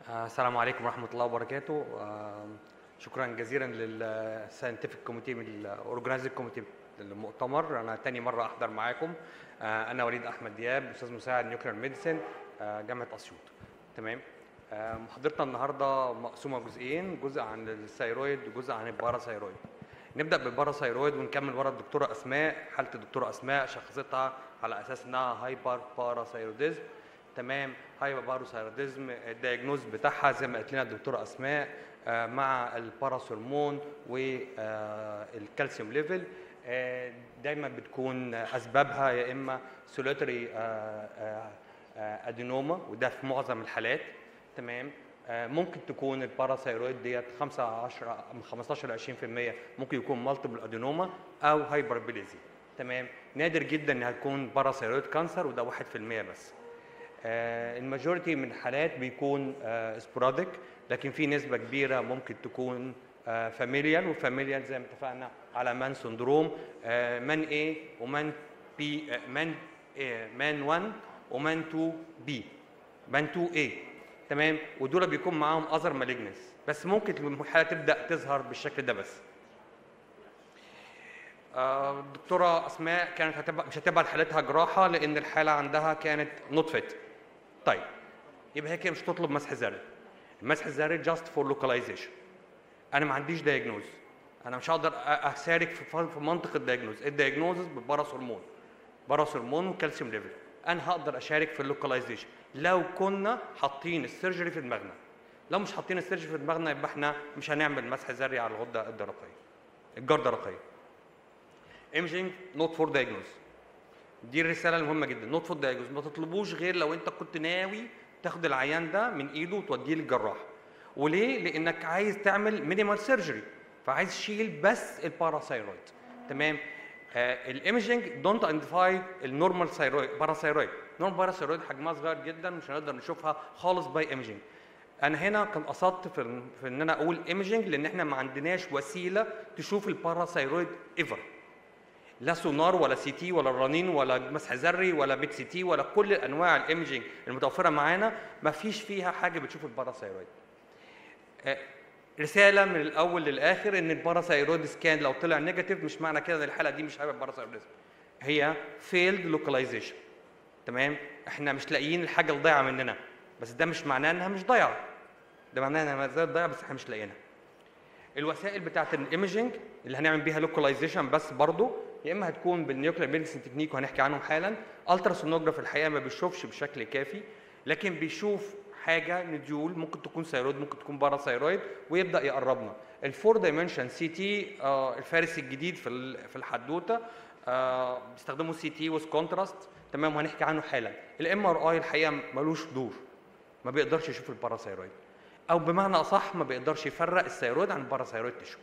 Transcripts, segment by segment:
آه، السلام عليكم ورحمة الله وبركاته آه، شكرا جزيلا للساينتفك كوميتي من الاورجنايزنج كوميتي للمؤتمر انا تاني مرة احضر معاكم آه، انا وليد احمد دياب استاذ مساعد نيوكلير ميديسن جامعة اسيوط تمام آه، محاضرتنا النهارده مقسومة جزئين جزء عن الثيرويد وجزء عن الباراثيرويد نبدا بالباراثيرويد ونكمل ورا الدكتوره اسماء حاله الدكتوره اسماء شخصتها على اساس انها هايبر باراثيروديزم تمام هايبر باراثيروديزم الدياجنوز بتاعها زي ما قالت لنا الدكتوره اسماء آه، مع الباراث هرمون والكالسيوم ليفل آه، دايما بتكون اسبابها يا اما سوليتري ادينوما وده في معظم الحالات تمام آه، ممكن تكون الباراثيرويد ديت 5 10 من 15 ل 20% ممكن يكون مالتيبل ادينوما او هايبربليزي تمام نادر جدا انها تكون باراثيرويد كانسر وده 1% بس آه، الماجوريتي من الحالات بيكون سبوراديك لكن في نسبه كبيره ممكن تكون فاميليال وفاميليال زي ما اتفقنا على مان سندروم آه، مان A ومان بي مان آه، مان 1 ومان 2 بي مان 2 A تمام ودول بيكون معاهم اذر مالجنس بس ممكن الحاله تبدا تظهر بالشكل ده بس آه، الدكتوره اسماء كانت هتبقى مش هتبقى حالتها جراحه لان الحاله عندها كانت نوت فيت طيب يبقى هي كده مش هتطلب مسح ذري المسح الذري جاست فور لوكاليزيشن انا ما عنديش دايجنوز انا مش هقدر أ- اشارك في ف- في منطق الدايجنوز الدايجنوز بالباراث هرمون باراث هرمون وكالسيوم ليفل انا هقدر اشارك في اللوكاليزيشن لو كنا حاطين السيرجري في دماغنا لو مش حاطين السيرجري في دماغنا يبقى احنا مش هنعمل مسح ذري على الغده الدرقيه الجردرقيه ايمجينج نوت فور دايجنوز دي الرساله المهمه جدا نوت فور دايجنوز ما تطلبوش غير لو انت كنت ناوي تاخد العيان ده من ايده وتوديه للجراح وليه لانك عايز تعمل مينيمال سيرجري فعايز تشيل بس الباراثايرويد تمام آه الايمجينج دونت ايدنتيفاي النورمال ثايرويد باراثايرويد نورمال باراثايرويد حجمها صغير جدا مش هنقدر نشوفها خالص باي ايمجينج انا هنا كان قصدت في, في ان انا اقول ايمجينج لان احنا ما عندناش وسيله تشوف الباراثايرويد ايفر لا سونار ولا سي تي ولا رنين ولا مسح ذري ولا بيت سي تي ولا كل انواع الايمجينج المتوفره معانا ما فيش فيها حاجه بتشوف الباراثايرويد آه، رساله من الاول للاخر ان الباراثايرويد سكان لو طلع نيجاتيف مش معنى كده ان الحاله دي مش هيبقى باراثايرويدزم هي فيلد لوكاليزيشن تمام احنا مش لاقيين الحاجه اللي ضايعه مننا بس ده مش معناه انها مش ضايعه ده معناه انها ما زالت ضايعه بس احنا مش لاقيينها الوسائل بتاعت الايمجنج اللي هنعمل بيها لوكاليزيشن بس برضو يا اما هتكون بالنيوكلير ميديسن تكنيك وهنحكي عنهم حالا الترا سونوجراف الحقيقه ما بيشوفش بشكل كافي لكن بيشوف حاجه نديول ممكن تكون ثيرويد ممكن تكون باراثايرويد ويبدا يقربنا الفور دايمنشن سي تي الفارس الجديد في ال- في الحدوته آه، بيستخدموا سي تي وذ كونتراست تمام وهنحكي عنه حالا الام ار اي الحقيقه ملوش دور ما بيقدرش يشوف الباراثايرويد او بمعنى اصح ما بيقدرش يفرق الثيرويد عن الباراثايرويد تيشو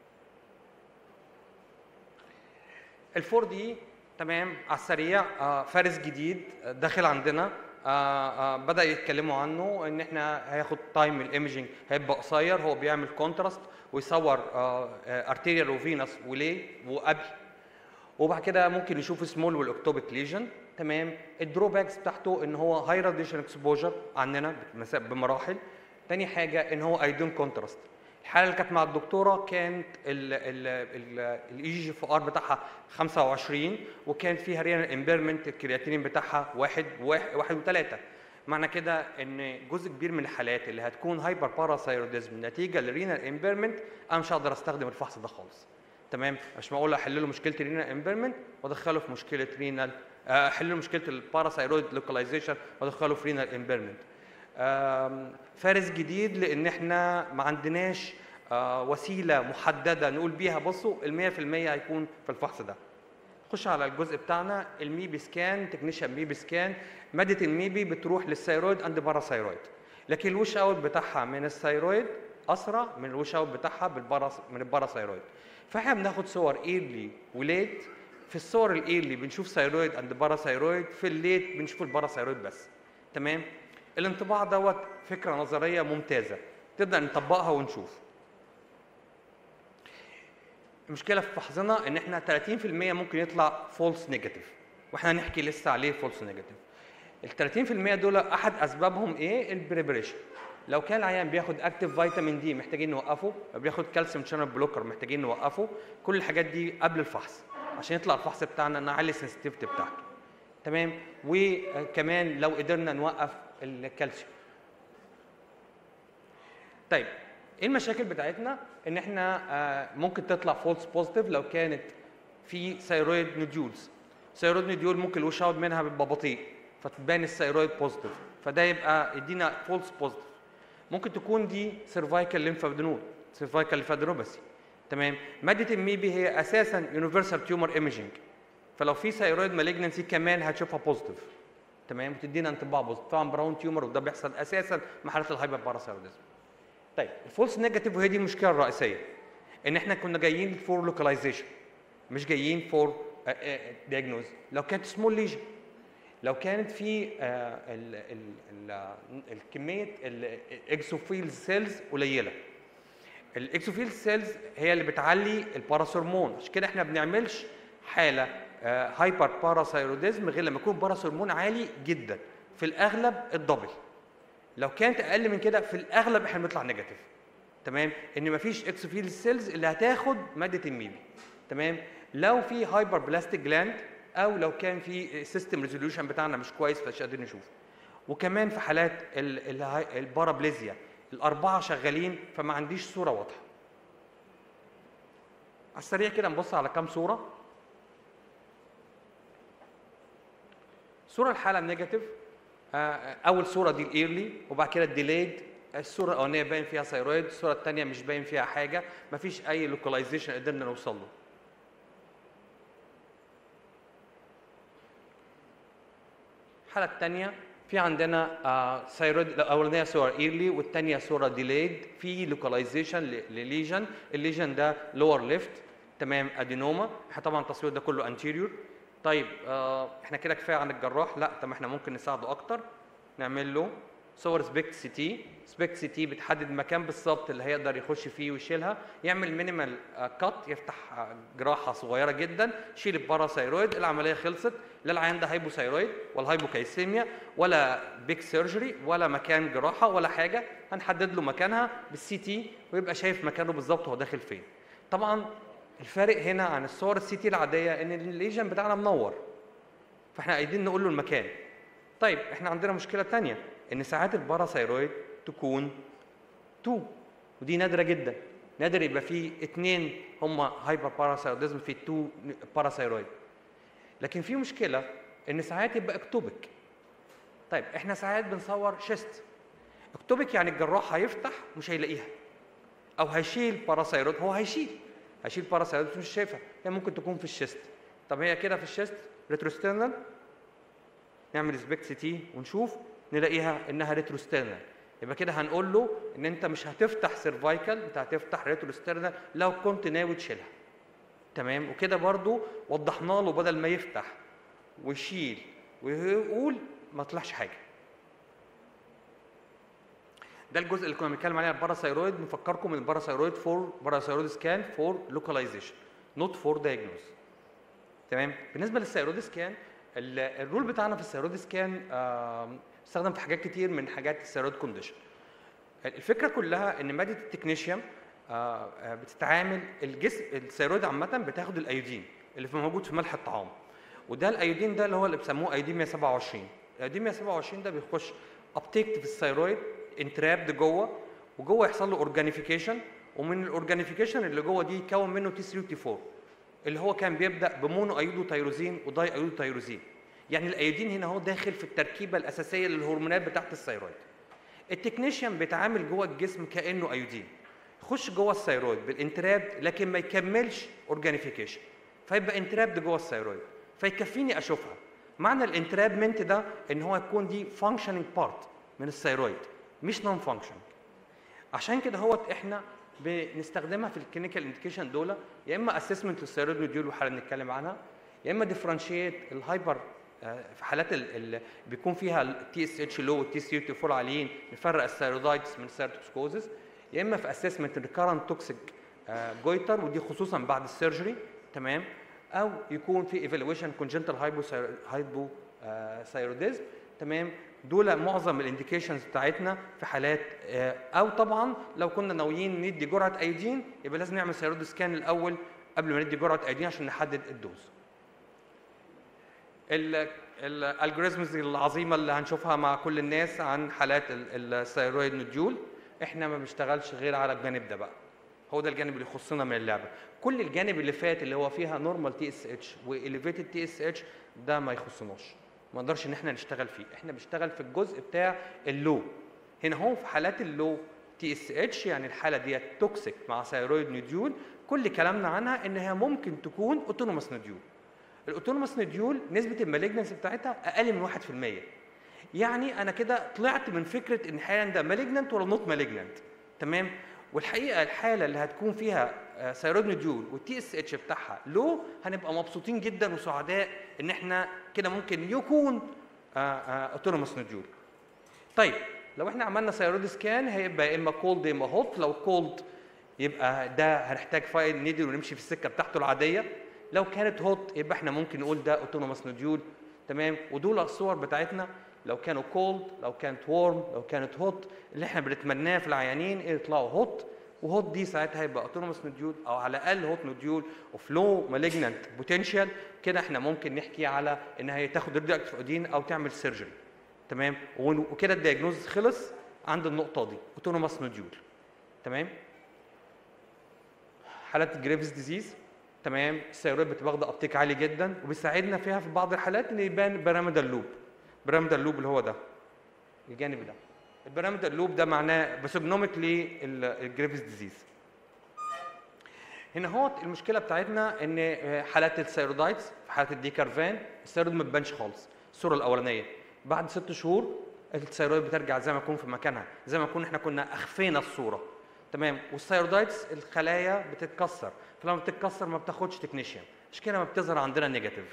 الفور دي تمام على السريع آه، فارس جديد آه، داخل عندنا آه، آه، بدا يتكلموا عنه ان احنا هياخد تايم الايمجنج هيبقى قصير هو بيعمل كونتراست ويصور ارتيريال وفينس وليه وقبل وبعد كده ممكن يشوف سمول والاكتوبيك ليجن تمام الدروباكس بتاعته ان هو هاي راديشن اكسبوجر عننا بمسا- بمراحل تاني حاجه ان هو ايدون كونتراست الحاله اللي كانت مع الدكتوره كانت الاي جي اف ار بتاعها 25 وكان فيها رينال امبيرمنت الكرياتينين بتاعها واحد واحد, واحد وثلاثه معنى كده ان جزء كبير من الحالات اللي هتكون هايبر باراثايروديزم نتيجه للرينال امبيرمنت انا مش هقدر استخدم الفحص ده خالص تمام مش معقول احل له مشكله الرينال امبيرمنت وادخله في مشكله رينال احل له مشكله الباراثايرويد لوكاليزيشن وادخله في رينال امبيرمنت فارس جديد لان احنا ما عندناش آه، وسيله محدده نقول بيها بصوا ال 100% هيكون في الفحص ده خش على الجزء بتاعنا الميبي سكان تكنيشن ميبي سكان ماده الميبي بتروح للثيرويد اند باراثايرويد لكن الوش اوت بتاعها من الثيرويد اسرع من الوش اوت بتاعها بالباراس من الباراثايرويد فاحنا بناخد صور ايرلي وليت في الصور الايرلي بنشوف ثيرويد اند باراثايرويد في الليت بنشوف الباراثايرويد بس تمام الانطباع دوت فكره نظريه ممتازه تبدا نطبقها ونشوف المشكله في فحصنا ان احنا 30% ممكن يطلع فولس نيجاتيف واحنا هنحكي لسه عليه فولس نيجاتيف ال 30% دول احد اسبابهم ايه البريبريشن لو كان العيان بياخد اكتيف فيتامين دي محتاجين نوقفه لو بياخد كالسيوم شانل بلوكر محتاجين نوقفه كل الحاجات دي قبل الفحص عشان يطلع الفحص بتاعنا نعلي السنسيتيفيتي بتاعته تمام وكمان لو قدرنا نوقف الكالسيوم طيب ايه المشاكل بتاعتنا ان احنا آه، ممكن تطلع فولس بوزيتيف لو كانت في ثيرويد نوديولز ثيرويد نوديول ممكن الوش اوت منها بيبقى بطيء فتبان الثيرويد بوزيتيف فده يبقى يدينا فولس بوزيتيف ممكن تكون دي سيرفايكال ليمفادينول سيرفايكال ليمفادينوباثي تمام ماده الميبي هي اساسا يونيفرسال تيومر ايميجينج فلو في ثيرويد مالجنسي كمان هتشوفها بوزيتيف تمام وتدينا انطباع بوزيتيف طبعا براون تيومر وده بيحصل اساسا مع حالات الهايبر باراثيروديزم طيب الفولس نيجاتيف وهي دي المشكله الرئيسيه ان احنا كنا جايين فور لوكاليزيشن مش جايين فور دياجنوز لو كانت سمول ليجن لو كانت في آه، ال- ال- ال- الكميه الاكسوفيل سيلز قليله الاكسوفيل سيلز هي اللي بتعلي الباراثورمون عشان كده احنا ما بنعملش حاله هايبر باراثايروديزم غير لما يكون باراثورمون عالي جدا في الاغلب الدبل لو كانت اقل من كده في الاغلب احنا بنطلع نيجاتيف تمام ان مفيش اكسوفيل سيلز اللي هتاخد ماده الميبي تمام لو في هايبر بلاستيك جلاند او لو كان في سيستم ريزوليوشن بتاعنا مش كويس فمش قادرين نشوف وكمان في حالات ال- الهاي- البارابليزيا الاربعه شغالين فما عنديش صوره واضحه على السريع كده نبص على كام صوره صوره الحاله النيجاتيف آه، اول صوره دي الايرلي وبعد كده الديليد الصوره الاولانيه باين فيها ثيرويد الصوره الثانيه مش باين فيها حاجه مفيش اي لوكاليزيشن قدرنا نوصل له الحاله الثانيه في عندنا ثيرويد الاولانيه صوره ايرلي والثانيه صوره ديليد في لوكاليزيشن لليجن الليجن ده لور ليفت تمام ادينوما احنا طبعا التصوير ده كله انتيريور طيب آه احنا كده كفايه عن الجراح لا طب احنا ممكن نساعده اكتر نعمل له صور سبيكت سي تي سبيكت سي تي بتحدد المكان بالظبط اللي هيقدر يخش فيه ويشيلها يعمل مينيمال كات يفتح آه، جراحه صغيره جدا يشيل الباراثايرويد العمليه خلصت لا العيان ده هايبوثايرويد ولا هايبوكايسيميا ولا بيك سيرجري ولا مكان جراحه ولا حاجه هنحدد له مكانها بالسي تي ويبقى شايف مكانه بالظبط هو داخل فين طبعا الفارق هنا عن الصور السي تي العاديه ان الليجن بتاعنا منور فاحنا عايزين نقول له المكان طيب احنا عندنا مشكله تانية ان ساعات الباراثايرويد تكون 2 ودي نادره جدا نادر يبقى فيه اثنين هم هايبر باراثايروديزم في 2 باراثايرويد لكن في مشكله ان ساعات يبقى اكتوبك طيب احنا ساعات بنصور شيست اكتوبك يعني الجراح هيفتح مش هيلاقيها او هيشيل باراثايرويد هو هيشيل هيشيل باراثايرويد مش شايفها هي ممكن تكون في الشيست طب هي كده في الشيست ريتروسترنال نعمل سبيكت سي تي ونشوف نلاقيها انها ريتروسترنال يبقى كده هنقول له ان انت مش هتفتح سيرفايكال انت هتفتح ريتروسترنال لو كنت ناوي تشيلها تمام وكده برضو وضحنا له بدل ما يفتح ويشيل ويقول ما طلعش حاجه ده الجزء اللي كنا بنتكلم عليه الباراثايرويد نفكركم ان الباراثايرويد فور باراثايرويد سكان فور لوكاليزيشن نوت فور دايجنوز تمام بالنسبه للثيرويد سكان ال- الرول بتاعنا في الثيرويد سكان آم، بيستخدم في حاجات كتير من حاجات الثيرويد كونديشن الفكره كلها ان ماده التكنيشيوم آه، آه، بتتعامل الجسم الثيرويد عامه بتاخد الايودين اللي في موجود في ملح الطعام وده الايودين ده اللي هو اللي بيسموه ايودين 127 الايودين 127 ده بيخش ابتيكت في الثيرويد انترابد جوه وجوه يحصل له اورجانيفيكيشن ومن الاورجانيفيكيشن اللي جوه دي يكون منه تي 3 وتي 4 اللي هو كان بيبدا بمونو ايودو تيروزين وداي ايودو تيروزين يعني الايودين هنا هو داخل في التركيبه الاساسيه للهرمونات بتاعت الثيرويد التكنيشيوم بيتعامل جوه الجسم كانه ايودين يخش جوه الثيرويد بالانتراب لكن ما يكملش اورجانيفيكيشن فيبقى انترابد جوه الثيرويد فيكفيني اشوفها معنى الانترابمنت ده ان هو يكون دي فانكشننج بارت من الثيرويد مش نون فانكشننج عشان كده هو احنا بنستخدمها في الكلينيكال انديكيشن دول يا اما اسسمنت للثيرويد نوديول وحالا نتكلم عنها يا اما ديفرنشيت الهايبر آه، في حالات اللي بيكون فيها التي اس اتش لو والتي سي تي 4 عاليين نفرق الثيرويدايتس من الثيروتوكسكوزس يا اما في اسسمنت الريكارنت توكسيك جويتر ودي خصوصا بعد السيرجري تمام او يكون في ايفالويشن كونجنتال هايبو هايبو ثيروديزم تمام دول معظم الانديكيشنز بتاعتنا في حالات آه، او طبعا لو كنا ناويين ندي جرعه ايودين يبقى لازم نعمل ثيرويد سكان الاول قبل ما ندي جرعه ايودين عشان نحدد الدوز الالجوريزمز العظيمه اللي هنشوفها مع كل الناس عن حالات الثيرويد نوديول احنا ما بنشتغلش غير على الجانب ده بقى هو ده الجانب اللي يخصنا من اللعبه كل الجانب اللي فات اللي هو فيها نورمال تي اس اتش واليفيتد تي اس اتش ده ما يخصناش ما نقدرش ان احنا نشتغل فيه احنا بنشتغل في الجزء بتاع اللو هنا هو في حالات اللو تي اس اتش يعني الحاله ديت توكسيك مع ثيرويد نوديول كل كلامنا عنها ان هي ممكن تكون اوتونوماس نوديول الاوتونوماس نوديول نسبه المالجنس بتاعتها اقل من 1% يعني انا كده طلعت من فكره ان الحاله ده مالجننت ولا نوت مالجننت تمام والحقيقه الحاله اللي هتكون فيها ثيرويد نوديول والتي اس اتش بتاعها لو هنبقى مبسوطين جدا وسعداء ان احنا كده ممكن يكون اوتونوماس نوديول طيب لو احنا عملنا ثيرويد سكان هيبقى يا اما كولد يا اما هوت لو كولد يبقى ده هنحتاج فايل نيدل ونمشي في السكه بتاعته العاديه لو كانت هوت يبقى احنا ممكن نقول ده اوتونوماس نوديول تمام ودول الصور بتاعتنا لو كانوا كولد لو كانت وورم لو كانت هوت اللي احنا بنتمناه في العيانين إيه يطلعوا هوت وهوت دي ساعتها هيبقى اوتونوماس نوديول او على الاقل هوت نوديول اوف لو مالجنانت بوتنشال كده احنا ممكن نحكي على ان هي تاخد ريديو اكتيف اودين او تعمل سيرجري تمام وكده الدياجنوز خلص عند النقطه دي اوتونوماس نوديول تمام حالات جريفز ديزيز تمام الثيرويد بتبقى واخده ابتيك عالي جدا وبيساعدنا فيها في بعض الحالات ان يبان بيراميدال لوب بيراميدال لوب اللي هو ده الجانب ده البيراميدال لوب ده معناه باسوجنوميك للجريفز ديزيز هنا هو المشكله بتاعتنا ان حالات الثيرودايتس في حالات الديكارفان الثيرويد ما بتبانش خالص الصوره الاولانيه بعد ست شهور الثيرويد بترجع زي ما يكون في مكانها زي ما يكون احنا كنا اخفينا الصوره تمام والثيرودايتس الخلايا بتتكسر فلما بتتكسر ما بتاخدش تكنيشيان مش كده ما بتظهر عندنا نيجاتيف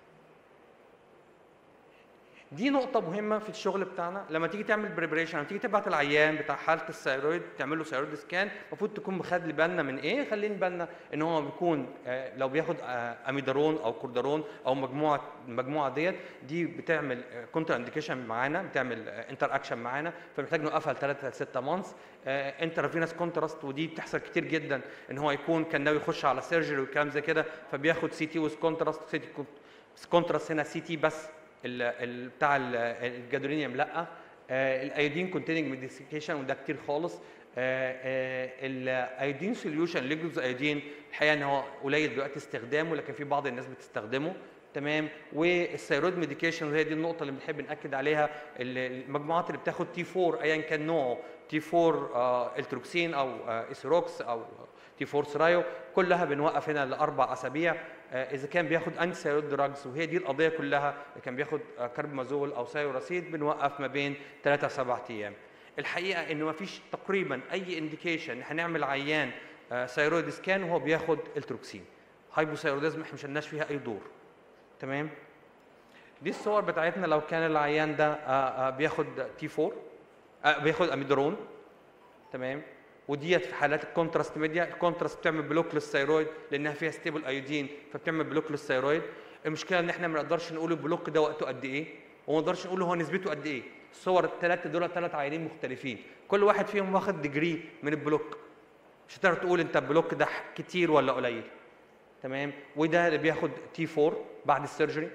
دي نقطة مهمة في الشغل بتاعنا لما تيجي تعمل بريبريشن لما تيجي تبعت العيان بتاع حالة الثيرويد تعمل له ثيرويد سكان المفروض تكون مخلي بالنا من ايه؟ خليني بالنا ان هو بيكون آه لو بياخد آه اميدارون او كوردارون او مجموعة المجموعة ديت دي بتعمل كونتر انديكيشن معانا بتعمل انتر اكشن معانا فمحتاج نوقفها لثلاثة ل 6 مانثs انترافينس كونتراست ودي بتحصل كتير جدا ان هو يكون كان ناوي يخش على سيرجري والكلام زي كده فبياخد سي تي ويز كونتراست سي تي كونتراست هنا سي تي بس ال ال بتاع الجادولينيوم لا الايودين كونتيننج ميديكيشن وده كتير خالص الايودين سوليوشن ليجلوز ايودين الحقيقه ان هو قليل دلوقتي استخدامه لكن في بعض الناس بتستخدمه تمام والثيرويد ميديكيشن هي دي النقطه اللي بنحب ناكد عليها المجموعات اللي بتاخد تي 4 ايا كان نوعه تي 4 التروكسين او اسيروكس او تي 4 سرايو كلها بنوقف هنا لاربع اسابيع اذا كان بياخد انتي ثيرويد دراجز وهي دي القضيه كلها اذا كان بياخد كاربمازول او سايوراسيد بنوقف ما بين 3 ل 7 ايام الحقيقه انه ما فيش تقريبا اي انديكيشن هنعمل عيان ثيرويد سكان وهو بياخد التروكسين هايبوثيروديزم احنا مش لناش فيها اي دور تمام دي الصور بتاعتنا لو كان العيان ده بياخد تي 4 بياخد اميدرون تمام وديت في حالات الكونتراست ميديا الكونتراست بتعمل بلوك للثيرويد لانها فيها ستيبل ايودين فبتعمل بلوك للثيرويد المشكله ان احنا ما نقدرش نقول البلوك ده وقته قد ايه وما نقدرش نقول هو نسبته قد ايه الصور الثلاثه دول ثلاث عيانين مختلفين كل واحد فيهم واخد ديجري من البلوك مش هتقدر تقول انت البلوك ده كتير ولا قليل تمام وده اللي بياخد تي 4 بعد السيرجري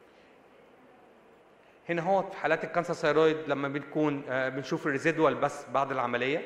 هنا هو في حالات الكانسر ثيرويد لما بنكون آه بنشوف الريزيدوال بس بعد العمليه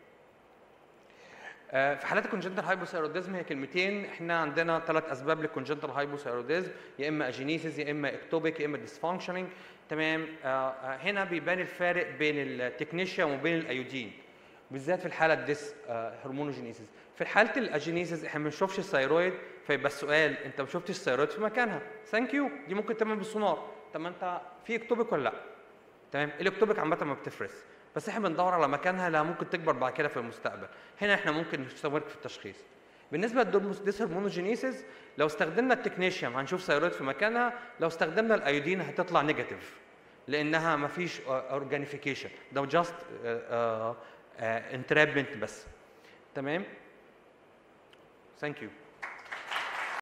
آه في حالات الكونجنتال هايبوثيروديزم هي كلمتين احنا عندنا ثلاث اسباب للكونجنتال هايبوثيروديزم يا اما اجينيسيس يا اما اكتوبيك يا اما ديسفانكشننج تمام آه هنا بيبان الفارق بين التكنيشيا وبين الايودين بالذات في الحاله الديس هرمونوجينيسيس في حاله الاجينيسيس احنا ما بنشوفش الثيرويد فيبقى السؤال انت ما شفتش الثيرويد في مكانها ثانك يو دي ممكن تعمل بالسونار طب ما انت في اكتوبيك ولا لا تمام الاكتوبيك عامه ما بتفرز بس احنا بندور على مكانها لا ممكن تكبر بعد كده في المستقبل هنا احنا ممكن نستمر في التشخيص بالنسبه للديس هرمونوجينيسيس لو استخدمنا التكنيشيوم هنشوف ثيرويد في مكانها لو استخدمنا الايودين هتطلع نيجاتيف لانها ما فيش اورجانيفيكيشن ده جاست انترابمنت بس تمام ثانك يو